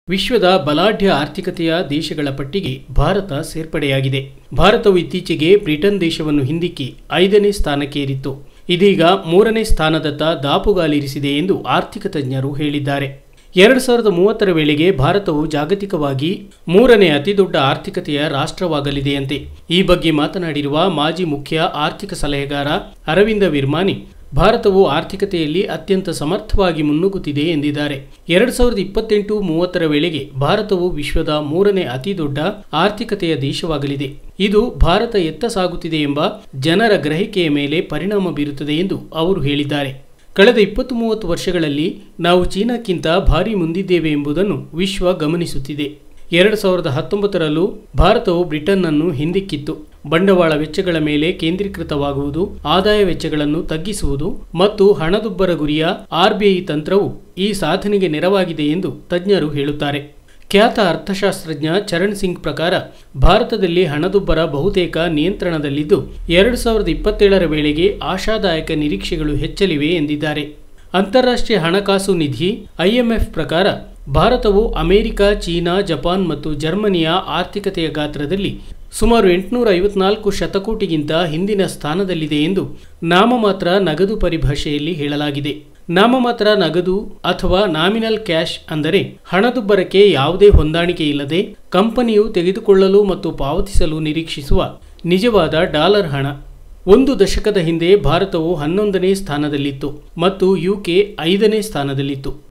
ವಿಶ್ವದ ಬಲಾಢ್ಯ ಆರ್ಥಿಕತೆಯ ದೇಶಗಳ ಪಟ್ಟಿಗೆ ಭಾರತ ಸೇರ್ಪಡೆಯಾಗಿದೆ ಭಾರತವು ಇತ್ತೀಚೆಗೆ ಬ್ರಿಟನ್ ದೇಶವನ್ನು ಹಿಂದಿಕ್ಕಿ ಐದನೇ ಸ್ಥಾನಕ್ಕೇರಿತ್ತು ಇದೀಗ ಮೂರನೇ ಸ್ಥಾನದತ್ತ ದಾಪುಗಾಲಿರಿಸಿದೆ ಎಂದು ಆರ್ಥಿಕ ತಜ್ಞರು ಹೇಳಿದ್ದಾರೆ ಎರಡು ಸಾವಿರದ ಮೂವತ್ತರ ವೇಳೆಗೆ ಭಾರತವು ಜಾಗತಿಕವಾಗಿ ಮೂರನೇ ಅತಿದೊಡ್ಡ ಆರ್ಥಿಕತೆಯ ರಾಷ್ಟ್ರವಾಗಲಿದೆಯಂತೆ ಈ ಬಗ್ಗೆ ಮಾತನಾಡಿರುವ ಮಾಜಿ ಮುಖ್ಯ ಆರ್ಥಿಕ ಸಲಹೆಗಾರ ಅರವಿಂದ ವಿರ್ಮಾನಿ ಭಾರತವು ಆರ್ಥಿಕತೆಯಲ್ಲಿ ಅತ್ಯಂತ ಸಮರ್ಥವಾಗಿ ಮುನ್ನುಗ್ಗುತ್ತಿದೆ ಎಂದಿದ್ದಾರೆ ಎರಡು ಸಾವಿರದ ಇಪ್ಪತ್ತೆಂಟು ಮೂವತ್ತರ ವೇಳೆಗೆ ಭಾರತವು ವಿಶ್ವದ ಮೂರನೇ ಅತಿದೊಡ್ಡ ಆರ್ಥಿಕತೆಯ ದೇಶವಾಗಲಿದೆ ಇದು ಭಾರತ ಎತ್ತ ಸಾಗುತ್ತಿದೆ ಎಂಬ ಜನರ ಗ್ರಹಿಕೆಯ ಮೇಲೆ ಪರಿಣಾಮ ಬೀರುತ್ತದೆ ಎಂದು ಅವರು ಹೇಳಿದ್ದಾರೆ ಕಳೆದ ಇಪ್ಪತ್ತು ಮೂವತ್ತು ವರ್ಷಗಳಲ್ಲಿ ನಾವು ಚೀನಾಕ್ಕಿಂತ ಭಾರಿ ಮುಂದಿದ್ದೇವೆ ಎಂಬುದನ್ನು ವಿಶ್ವ ಗಮನಿಸುತ್ತಿದೆ ಎರಡು ಸಾವಿರದ ಹತ್ತೊಂಬತ್ತರಲ್ಲೂ ಭಾರತವು ಬ್ರಿಟನ್ನನ್ನು ಹಿಂದಿಕ್ಕಿತ್ತು ಬಂಡವಾಳ ವೆಚ್ಚಗಳ ಮೇಲೆ ಕೇಂದ್ರೀಕೃತವಾಗುವುದು ಆದಾಯ ವೆಚ್ಚಗಳನ್ನು ತಗ್ಗಿಸುವುದು ಮತ್ತು ಹಣದುಬ್ಬರ ಗುರಿಯ ಆರ್ಬಿಐ ತಂತ್ರವು ಈ ಸಾಧನೆಗೆ ನೆರವಾಗಿದೆ ಎಂದು ತಜ್ಞರು ಹೇಳುತ್ತಾರೆ ಖ್ಯಾತ ಅರ್ಥಶಾಸ್ತ್ರಜ್ಞ ಚರಣ್ ಸಿಂಗ್ ಪ್ರಕಾರ ಭಾರತದಲ್ಲಿ ಹಣದುಬ್ಬರ ಬಹುತೇಕ ನಿಯಂತ್ರಣದಲ್ಲಿದ್ದು ಎರಡು ಸಾವಿರದ ಇಪ್ಪತ್ತೇಳರ ವೇಳೆಗೆ ಆಶಾದಾಯಕ ನಿರೀಕ್ಷೆಗಳು ಹೆಚ್ಚಲಿವೆ ಎಂದಿದ್ದಾರೆ ಅಂತಾರಾಷ್ಟ್ರೀಯ ಹಣಕಾಸು ನಿಧಿ ಐಎಂಎಫ್ ಪ್ರಕಾರ ಭಾರತವು ಅಮೆರಿಕ ಚೀನಾ ಜಪಾನ್ ಮತ್ತು ಜರ್ಮನಿಯ ಆರ್ಥಿಕತೆಯ ಗಾತ್ರದಲ್ಲಿ ಸುಮಾರು ಎಂಟುನೂರ ಐವತ್ನಾಲ್ಕು ಶತಕೋಟಿಗಿಂತ ಹಿಂದಿನ ಸ್ಥಾನದಲ್ಲಿದೆ ಎಂದು ನಾಮಮಾತ್ರ ನಗದು ಪರಿಭಾಷೆಯಲ್ಲಿ ಹೇಳಲಾಗಿದೆ ನಾಮಮಾತ್ರ ನಗದು ಅಥವಾ ನಾಮಿನಲ್ ಕ್ಯಾಶ್ ಅಂದರೆ ಹಣದುಬ್ಬರಕ್ಕೆ ಯಾವುದೇ ಹೊಂದಾಣಿಕೆ ಇಲ್ಲದೆ ಕಂಪನಿಯು ತೆಗೆದುಕೊಳ್ಳಲು ಮತ್ತು ಪಾವತಿಸಲು ನಿರೀಕ್ಷಿಸುವ ನಿಜವಾದ ಡಾಲರ್ ಹಣ ಒಂದು ದಶಕದ ಹಿಂದೆ ಭಾರತವು ಹನ್ನೊಂದನೇ ಸ್ಥಾನದಲ್ಲಿತ್ತು ಮತ್ತು ಯುಕೆ ಐದನೇ ಸ್ಥಾನದಲ್ಲಿತ್ತು